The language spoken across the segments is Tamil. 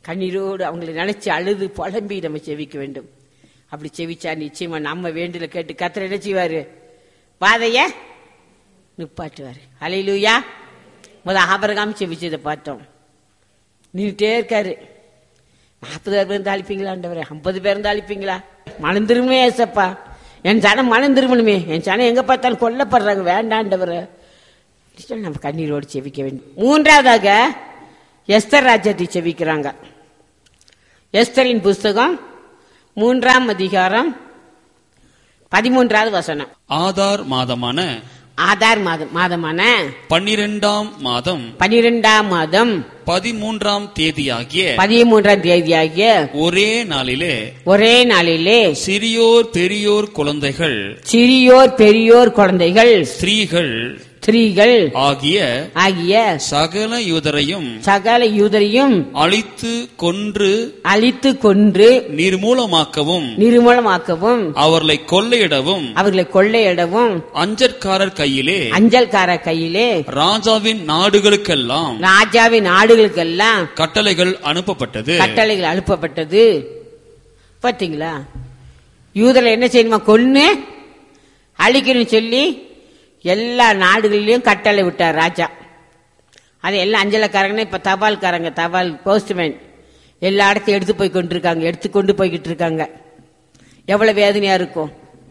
கண்ணீரோடு அவங்களை நினைச்சு அழுது புலம்பி நம்ம செவிக்க வேண்டும் அப்படி செவிச்சா நிச்சயமா நம்ம வேண்டுல கேட்டு கத்திர என்ன செய்வாரு பாதைய நிப்பாட்டுவாரு அலையிலூயா முத ஆபரகாம் செவிச்சதை பார்த்தோம் நின்றுட்டே இருக்காரு நாற்பது பேர் இருந்தா அழிப்பீங்களா ஆண்டவரே ஐம்பது பேர் இருந்தா அழிப்பீங்களா மனம் திரும்பவே ஏசப்பா என் ஜனம் மனம் திரும்பணுமே என் ஜனம் எங்க பார்த்தாலும் கொல்லப்படுறாங்க வேண்டாண்டவரை சொல்லி நம்ம கண்ணீரோடு செவிக்க வேண்டும் மூன்றாவதாக எஸ்தர் ராஜ்யத்தை செவிக்கிறாங்க எஸ்தரின் புஸ்தகம் மூன்றாம் அதிகாரம் பதிமூன்றாவது வசனம் ஆதார் மாதமான ஆதார் மாதம் மாதமான பன்னிரெண்டாம் மாதம் பனிரெண்டாம் மாதம் பதிமூன்றாம் தேதியாகிய பதிமூன்றாம் தேதியாகிய ஒரே நாளிலே ஒரே நாளிலே சிறியோர் பெரியோர் குழந்தைகள் சிறியோர் பெரியோர் குழந்தைகள் ஸ்திரீகள் ஸ்திரீகள் ஆகிய ஆகிய சகல யூதரையும் சகல யூதரையும் அழித்து கொன்று அழித்து கொன்று நிர்மூலமாக்கவும் நிர்மூலமாக்கவும் அவர்களை கொள்ளையிடவும் அவர்களை கொள்ளையிடவும் அஞ்சற்காரர் கையிலே அஞ்சல்கார கையிலே ராஜாவின் நாடுகளுக்கெல்லாம் ராஜாவின் நாடுகளுக்கெல்லாம் கட்டளைகள் அனுப்பப்பட்டது கட்டளைகள் அனுப்பப்பட்டது பாத்தீங்களா யூதரை என்ன செய்யணுமா கொன்னு அழிக்கணும்னு சொல்லி எல்லா நாடுகளிலும் கட்டளை விட்டார் ராஜா அது எல்லாம் அஞ்சலக்காரங்கன்னா இப்ப தபால்காரங்க தபால் போஸ்ட்மேன் எல்லா இடத்தையும் எடுத்து போய் கொண்டிருக்காங்க எடுத்து கொண்டு போய்கிட்டு இருக்காங்க எவ்வளவு வேதனையா இருக்கும்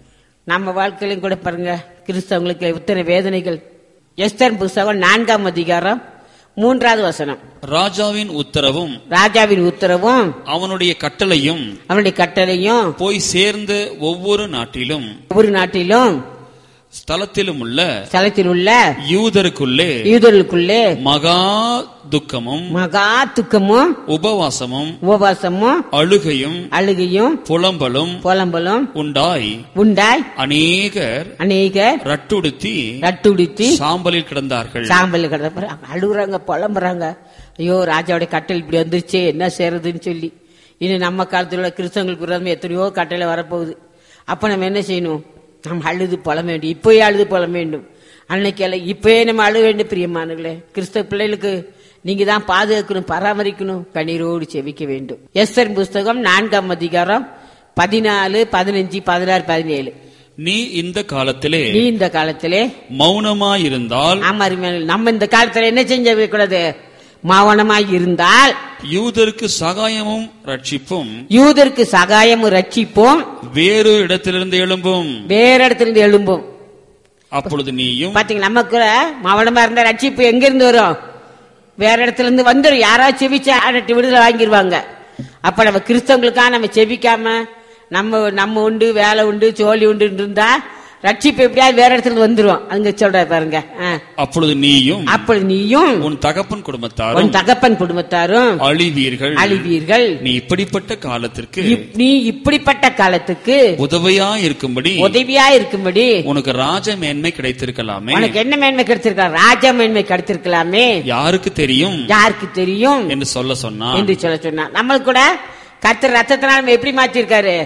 நம்ம வாழ்க்கையிலும் கூட பாருங்க கிறிஸ்தவங்களுக்கு இத்தனை வேதனைகள் எஸ்தர் புஸ்தகம் நான்காம் அதிகாரம் மூன்றாவது வசனம் ராஜாவின் உத்தரவும் ராஜாவின் உத்தரவும் அவனுடைய கட்டளையும் அவனுடைய கட்டளையும் போய் சேர்ந்த ஒவ்வொரு நாட்டிலும் ஒவ்வொரு நாட்டிலும் ஸ்தலத்திலும் உள்ள ஸ்தலத்தில் உள்ள யூதருக்குள்ளே யூதர்களுக்குள்ளே மகா துக்கமும் மகா துக்கமும் உபவாசமும் உபவாசமும் அழுகையும் அழுகையும் புலம்பலும் புலம்பலும் உண்டாய் உண்டாய் அநேகர் அநேகர் ரட்டுடுத்தி ரட்டுடித்து சாம்பலில் கிடந்தார்கள் சாம்பல் கிடப்ப அழுகுறாங்க புலம்புறாங்க ஐயோ ராஜாவுடைய கட்டளை இப்படி வந்துருச்சே என்ன செய்யறதுன்னு சொல்லி இனி நம்ம காலத்தில் உள்ள கிறிஸ்தவங்களுக்கு விரோதமா எத்தனையோ கட்டளை வரப்போகுது அப்ப நம்ம என்ன செய்யணும் நம்ம அழுது புலம் வேண்டும் இப்போயே அழுது புலம் வேண்டும் அன்னைக்கு எல்லாம் இப்பயே நம்ம அழுக வேண்டும் பிரியமானங்களே கிறிஸ்தவ பிள்ளைகளுக்கு நீங்க தான் பாதுகாக்கணும் பராமரிக்கணும் கண்ணீரோடு செவிக்க வேண்டும் எஸ்தர் புஸ்தகம் நான்காம் அதிகாரம் பதினாலு பதினஞ்சு பதினாறு பதினேழு நீ இந்த காலத்திலே நீ இந்த காலத்திலே மௌனமாயிருந்தால் ஆமா அருமையான- நம்ம இந்த காலத்துல என்ன செஞ்ச கூடாது மௌனமாய் இருந்தால் யூதருக்கு சகாயமும் ரட்சிப்பும் யூதருக்கு சகாயமும் ரட்சிப்போம் வேறொரு இடத்திலிருந்து எழும்பும் வேற இடத்துல இருந்து எழும்பும் அப்பொழுது நீயும் பாத்தீங்க நமக்கு மௌனமா இருந்தா ரட்சிப்பு எங்க இருந்து வரும் வேற இடத்துல இருந்து வந்துடும் யாராவது செவிச்சு ஆடட்டு விடுதலை வாங்கிடுவாங்க அப்ப நம்ம கிறிஸ்தவங்களுக்காக நம்ம செவிக்காம நம்ம நம்ம உண்டு வேலை உண்டு சோழி உண்டு இருந்தா ரட்சிப்பு எப்படியாவது வேற இடத்துல இருந்து வந்துரும் அங்க சொல்ற பாருங்க ஆ. அப்பொழுது நீயும் அப்பொழுது நீயும் உன் தகப்பன் உன் குடும்பத்தாரும் தகப்பன் குடும்பத்தாரும் அழிவீர்கள் அழிவீர்கள் நீ இப்படிப்பட்ட காலத்திற்கு இப்- நீ இப்படிப்பட்ட காலத்துக்கு உதவியா இருக்கும்படி உதவியா இருக்கும்படி உனக்கு ராஜ மேன்மை கிடைத்திருக்கலாமே உனக்கு என்ன மேன்மை கிடைச்சிருக்கலாம் ராஜா மேன்மை கிடைச்சிருக்கலாமே யாருக்கு தெரியும் யாருக்கு தெரியும் என்று சொல்ல சொன்னான் என்று சொல்ல சொன்னா நம்மளுக்கு கூட கர்த்தர் ரத்தத்தினால நம்ம எப்படி மாத்திருக்காரு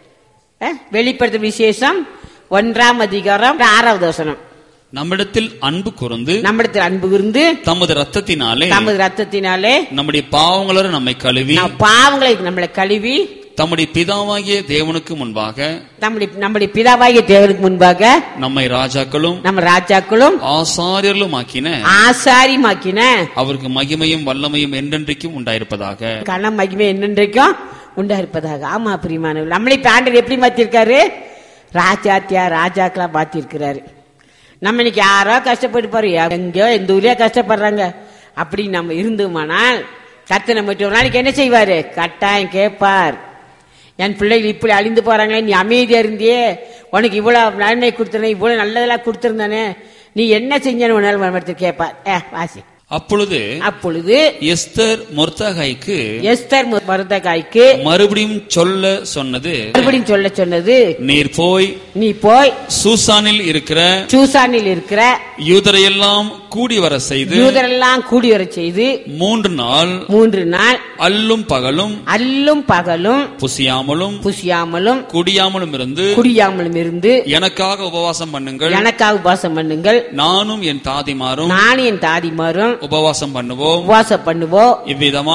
அஹ், வெளிப்படுத்தும் விசேஷம் ஒன்றாம் அதிகாரம் ஆறாவது வசனம் நம்மிடத்தில் அன்பு கூர்ந்து நம்மிடத்தில் அன்பு இருந்து தமது ரத்தத்தினாலே நமது ரத்தத்தினாலே நம்முடைய பாவங்களோட நம்மை கழுவி நம் பாவங்களை நம்மளை கழுவி தம்முடைய பிதாவாகிய தேவனுக்கு முன்பாக நம்முடைய நம்முடைய பிதாவாகிய தேவனுக்கு முன்பாக நம்மை ராஜாக்களும் நம்ம ராஜாக்களும் ஆசாரியர்களும் ஆக்கின ஆசாரிமாக்கின அவருக்கு மகிமையும் வல்லமையும் என்றென்றைக்கும் உண்டாயிருப்பதாக கன மகிமை என்னென்றைக்கும் உண்டா இருப்பதாக ஆமா பிரியமானவர் நம்மளை இப்ப ஆண்டவர் எப்படி மாத்திருக்காரு ராஜாத்தியா ராஜாக்களா மாத்திருக்கிறாரு நம்ம இன்னைக்கு யாரோ கஷ்டப்பட்டு போறோம் எங்கேயோ எந்த ஊர்லயோ கஷ்டப்படுறாங்க அப்படி நம்ம இருந்தோமானால் கத்து நம்ம ஒரு நாளைக்கு என்ன செய்வாரு கட்டாயம் கேட்பார் என் பிள்ளைகள் இப்படி அழிந்து போறாங்களே நீ அமைதியா இருந்தியே உனக்கு இவ்வளவு நன்மை கொடுத்தனே இவ்வளவு நல்லதெல்லாம் கொடுத்திருந்தானே நீ என்ன செஞ்சேன்னு ஒரு நாள் மறுபடியும் கேட்பார் ஏ வாசி அப்பொழுது அப்பொழுது எஸ்தர் மொர்தகாய்க்கு எஸ்தர் மருதகாய்க்கு மறுபடியும் சொல்ல சொன்னது மறுபடியும் சொல்ல சொன்னது நீர் போய் நீ போய் சூசானில் இருக்கிற சூசானில் இருக்கிற யூதரையெல்லாம் கூடி வர செய்து யூதரெல்லாம் கூடி வரச் செய்து மூன்று நாள் மூன்று நாள் அல்லும் பகலும் அல்லும் பகலும் புசியாமலும் புசியாமலும் குடியாமலும் இருந்து குடியாமலும் இருந்து எனக்காக உபவாசம் பண்ணுங்கள் எனக்காக உபவாசம் பண்ணுங்கள் நானும் என் தாதிமாரும் நானும் என் தாதிமாரும் உபவாசம் பண்ணுவோம் உபவாசம் பண்ணுவோம் இவ்விதமாய்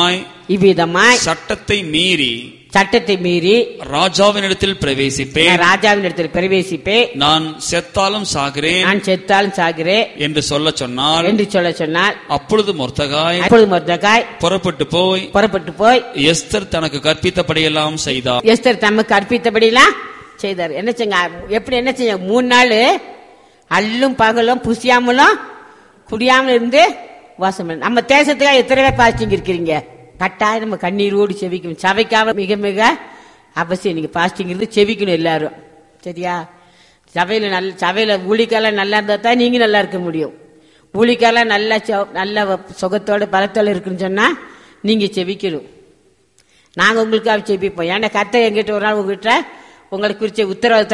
இவ்விதமாய் சட்டத்தை மீறி சட்டத்தை மீறி ராஜாவினிடத்தில் பிரவேசிப்பேன் நான் ராஜாவின் இடத்தில் பிரவேசிப்பே நான் செத்தாலும் சாகிறேன் நான் செத்தாலும் சாகிறேன் என்று சொல்ல சொன்னால் என்று சொல்ல சொன்னால் அப்பொழுது மொர்த்தகாய் அப்பொழுது மொர்தகாய் புறப்பட்டு போய் புறப்பட்டு போய் எஸ்தர் தனக்கு கற்பித்தபடியெல்லாம் செய்தார் எஸ்தர் தமக்கு அர்ப்பித்தபடிலாம் செய்தார் என்ன செஞ்ச எப்படி என்ன செஞ்ச மூணு நாள் அல்லும் பகலும் புசியாமலும் குடியாமலும் இருந்து வாசம் பண்ண. நம்ம தேசத்துக்காக எத்தனை பேர் பாஸ்டிங் இருக்கிறீங்க கட்டாயம் நம்ம கண்ணீரோடு செவிக்கணும் சபைக்காக மிக மிக அவசியம் நீங்க பாஸ்டிங் இருந்து செவிக்கணும் எல்லாரும் சரியா சபையில நல்ல சபையில ஊழிக்காலாம் நல்லா இருந்தா தான் நீங்க நல்லா இருக்க முடியும் ஊழிக்காலாம் நல்லா செ- நல்ல சுகத்தோட பலத்தோட இருக்குன்னு சொன்னா நீங்க செவிக்கணும் நாங்க உங்களுக்காக செபிப்போம் ஏன்னா கத்தை எங்கிட்ட ஒரு நாள் உங்ககிட்ட உங்களுக்கு குறிச்ச உத்தரவாதத்தை